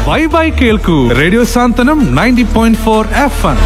By bye കേൾക്കൂ radio Santhwanam ninety point four F M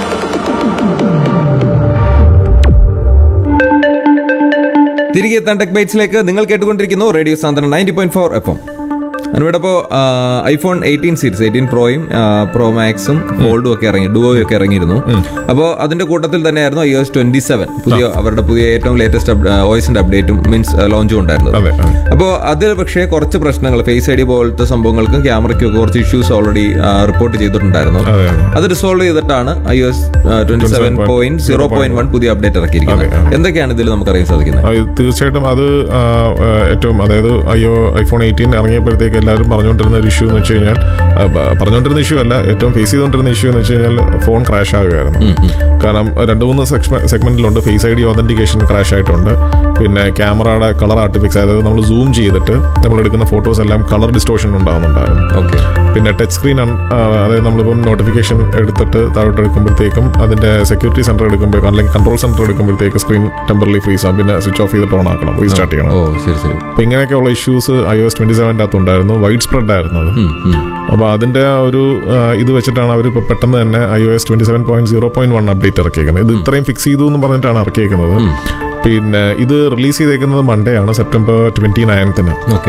തിരികെ എത്താൻ ടെക് ബൈറ്റ്സിലേക്ക് നിങ്ങൾ കേട്ടുകൊണ്ടിരിക്കുന്നു radio Santhwanam ninety point four F M അനുവിടപ്പോൾ ഐഫോൺ എയ്റ്റീൻ സീരീസ് എയ്റ്റീൻ പ്രോയും പ്രോ മാക്സും ഫോൾഡും ഒക്കെ ഇറങ്ങി ഡുവോയും ഒക്കെ ഇറങ്ങിയിരുന്നു അപ്പോൾ അതിന്റെ കൂട്ടത്തിൽ തന്നെയായിരുന്നു ഐ എസ് ട്വന്റി സെവൻ പുതിയ അവരുടെ പുതിയ ഏറ്റവും ലേറ്റസ്റ്റ് ഓയിസിന്റെ അപ്ഡേറ്റും മീൻസ് ലോഞ്ചും ഉണ്ടായിരുന്നത് അതെ അതെ. അപ്പോൾ അതിൽ പക്ഷേ കുറച്ച് പ്രശ്നങ്ങൾ ഫേസ് ഐ ഡി പോലത്തെ സംഭവങ്ങൾക്കും ക്യാമറയ്ക്കും ഒക്കെ കുറച്ച് ഇഷ്യൂസ് ഓൾറെഡി റിപ്പോർട്ട് ചെയ്തിട്ടുണ്ടായിരുന്നു അതെ, അതെ. അത് റിസോൾവ് ചെയ്തിട്ടാണ് I S twenty seven point zero point one പുതിയ അപ്ഡേറ്റ് ഇറക്കിയിരിക്കുന്നത് അതെ, അതെ. എന്തൊക്കെയാണ് ഇതിൽ നമുക്ക് അറിയാൻ സാധിക്കുന്നത് ആ, ഇത് തീർച്ചയായിട്ടും അത് ആ, ആ, ഏറ്റവും അതായത് അയ്യോ ഐഫോൺ എയ്റ്റീൻ ഇറങ്ങിയപ്പോഴത്തേക്ക് എല്ലാവരും പറഞ്ഞുകൊണ്ടിരുന്ന ഒരു ഇഷ്യൂ എന്ന് വെച്ച് കഴിഞ്ഞാൽ ആ, പ- പറഞ്ഞുകൊണ്ടിരുന്ന ഇഷ്യൂ അല്ല ഏറ്റവും ഫേസ് ചെയ്തുകൊണ്ടിരുന്ന ഇഷ്യൂ എന്ന് വെച്ച് കഴിഞ്ഞാൽ ഫോൺ ക്രാഷ് ആകുകയായിരുന്നു കാരണം രണ്ട് മൂന്ന് സെഗ്മെന്റിലുണ്ട് face I D authentication crash ആയിട്ടുണ്ട് പിന്നെ ക്യാമറയുടെ കളർ ആർട്ടിഫിക്സ് അതായത് നമ്മൾ സൂം ചെയ്തിട്ട് നമ്മൾ എടുക്കുന്ന ഫോട്ടോസ് എല്ലാം കളർ ഡിസ്റ്റോഷൻ ഉണ്ടാകുന്നുണ്ടായിരുന്നു ഓക്കെ പിന്നെ ടച്ച് സ്ക്രീൻ അതായത് നമ്മളിപ്പം നോട്ടിഫിക്കേഷൻ എടുത്തിട്ട് താഴോട്ട് എടുക്കുമ്പോഴത്തേക്കും അതിന്റെ സെക്യൂരിറ്റി സെന്റർ എടുക്കുമ്പോൾ അല്ലെങ്കിൽ കൺട്രോൾ സെന്റർ എടുക്കുമ്പോഴത്തേക്ക് സ്ക്രീൻ ടെമ്പറലി ഫ്രീസ് ആവും പിന്നെ സ്വിച്ച് ഓഫ് ചെയ്തിട്ട് ഓൺ ആക്കണം റീസ്റ്റാർട്ട് ചെയ്യണം ഓ ശരി ശരി അപ്പൊ ഇങ്ങനെയൊക്കെയുള്ള ഇഷ്യൂസ് ഐ എസ് ട്വന്റി സെവൻ്റെ അകത്ത് ഉണ്ടായിരുന്നു വൈഡ് സ്പ്രെഡ് ആയിരുന്നു അത് അപ്പോൾ അതിന്റെ ആ ഒരു ആ, ഇത് വെച്ചിട്ടാണ് അവർ ഇപ്പോൾ പെട്ടെന്ന് തന്നെ I O S twenty seven point zero point one update ഇറക്കിയേക്കുന്നത് ഇത് ഇത്രയും ഫിക്സ് ചെയ്തു എന്ന് പറഞ്ഞിട്ടാണ് ഇറക്കിയേക്കുന്നത് പിന്നെ ഇത് റിലീസ് ചെയ്തേക്കുന്നത് മൺഡേ ആണ് സെപ്റ്റംബർ ട്വന്റി നയൻത്തിന് ഓക്കെ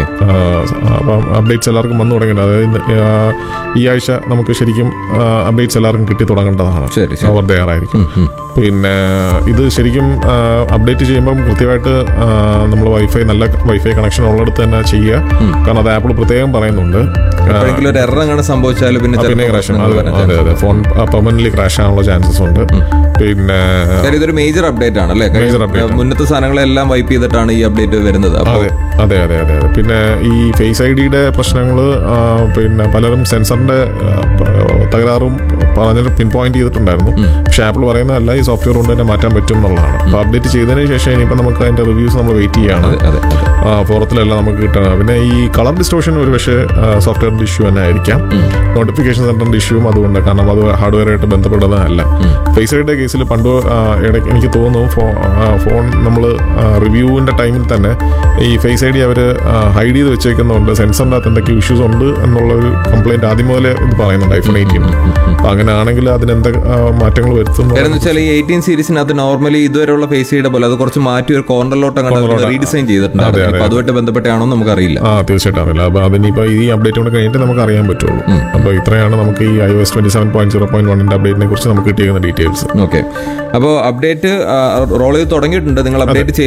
അപ്പം അപ്ഡേറ്റ്സ് എല്ലാവർക്കും വന്നു തുടങ്ങിയിട്ടുണ്ട് അതായത് ഇന്ന്, ആ, ഈ ആഴ്ച നമുക്ക് ശരിക്കും അപ്ഡേറ്റ്സ് എല്ലാവർക്കും കിട്ടി തുടങ്ങേണ്ടതാണ് ശരി, ശരി. അവർ തയ്യാറായിരിക്കും പിന്നെ ഇത് ശരിക്കും അപ്ഡേറ്റ് ചെയ്യുമ്പം കൃത്യമായിട്ട് നമ്മൾ വൈഫൈ നല്ല വൈഫൈ കണക്ഷൻ ഉള്ളിടത്ത് തന്നെ ചെയ്യുക കാരണം അത് ആപ്പിൾ പ്രത്യേകം പറയുന്നുണ്ട് ആ, എപ്പോഴെങ്കിലും ഒരു എറർ അങ്ങനെ സംഭവിച്ചാലും പിന്നെ പിന്നെ ചിലപ്പോൾ ക്രാഷ് പ്രശ്നങ്ങൾ വരാൻ അതെ chance അതെ ഫോൺ പെർമനന്റ് ക്രാഷ് ആകാനുള്ള ചാൻസസ് ഉണ്ട് പിന്നെ കാര്യം ഇതൊരു മേജർ അപ്ഡേറ്റ് ആണ് അല്ലേ കാര്യം Major update ആണ്. മുന്നത്തെ സാധനങ്ങളെല്ലാം വൈപ്പ് ചെയ്തിട്ടാണ് ഈ അപ്ഡേറ്റ് വരുന്നത് അപ്പോൾ അതെ അതെ അതെ അതെ അതെ പിന്നെ ഈ ഫേസ് ഐ ഡിയുടെ പ്രശ്നങ്ങൾ പിന്നെ പലരും സെൻസറിന്റെ ആ, പ- തകരാറും പറഞ്ഞിട്ട് പിൻ പോയിന്റ് ചെയ്തിട്ടുണ്ടായിരുന്നു പക്ഷെ ആപ്പിൾ പറയുന്നതല്ല ഈ സോഫ്റ്റ്വെയർ കൊണ്ട് തന്നെ മാറ്റാൻ പറ്റും എന്നുള്ളതാണ് അപ്പോൾ അപ്ഡേറ്റ് ചെയ്തതിന് ശേഷം ഇനിയിപ്പോൾ നമുക്ക് അതിന്റെ റിവ്യൂസ് നമ്മൾ വെയിറ്റ് ചെയ്യാണ് അതെ അതെ അതെ ഫോറത്തിലെല്ലാം നമുക്ക് കിട്ടണം പിന്നെ ഈ കളർ ഡിസ്റ്റോഷൻ ഒരു പക്ഷേ സോഫ്റ്റ്വെയറിന്റെ ഇഷ്യൂ തന്നെ ആയിരിക്കാം നോട്ടിഫിക്കേഷൻ സെന്ററിന്റെ ഇഷ്യൂവും അതുകൊണ്ട് കാരണം അത് ഹാർഡ്വെയറായിട്ട് ബന്ധപ്പെട്ടതല്ല ഫേസ് ഐഡിയുടെ കേസിൽ പണ്ട് ആ, ഇടയ്ക്ക് എനിക്ക് തോന്നുന്നു ഫോ- ആ, ഫോൺ നമ്മൾ റിവ്യൂവിന്റെ ടൈമിൽ തന്നെ ഈ ഫേസ് ഐ ഡി അവർ ഹൈഡ് ചെയ്ത് വെച്ചേക്കുന്നുണ്ട് സെൻസറിൻ്റെ അകത്ത് എന്തൊക്കെ ഇഷ്യൂസ് ഉണ്ട് എന്നുള്ള ഒരു കംപ്ലൈന്റ് ആദ്യം മുതലേ ഇത് പറയുന്നുണ്ട് ഐഫോൺ എയ്റ്റീൻ അപ്പൊ അങ്ങനെയാണെങ്കിൽ അതിന് എന്തൊക്കെ മാറ്റങ്ങൾ വരുത്തുന്നു കാര്യം എന്ന് വെച്ചാൽ ഈ എയ്റ്റീൻ സീരീസിനകത്ത് നോർമലി ഇതുവരെയുള്ള ഫേസ് ചെയ്ത പോലെ അത് കുറച്ച് മാറ്റി ഒരു കോർണറിലോട്ട് അങ്ങനെ കോർണറിലോട്ട്. റീഡിസൈൻ ചെയ്തിട്ടുണ്ട് അതെ, അതെ. അപ്പൊ അതുമായിട്ട് ബന്ധപ്പെട്ടാണോ നമുക്കറിയില്ല ആ തീർച്ചയായിട്ടും അറിയില്ല അപ്പൊ അതിനിപ്പോ ഈ അപ്ഡേറ്റ് കൂടെ കഴിഞ്ഞിട്ട് നമുക്ക് അറിയാൻ പറ്റുള്ളൂ അപ്പൊ ഇത്രയാണ് നമുക്ക് ഈ I S twenty seven point zero point വണ്ണിന്റെ അപ്ഡേറ്റിനെ കുറിച്ച് നമുക്ക് കിട്ടിയിരിക്കുന്ന ഡീറ്റെയിൽസ് ഓക്കെ അപ്പോൾ അപ്ഡേറ്റ് റോൾ ചെയ്ത് തുടങ്ങിയിട്ടുണ്ട് നിങ്ങൾ അപ്ഡേറ്റ്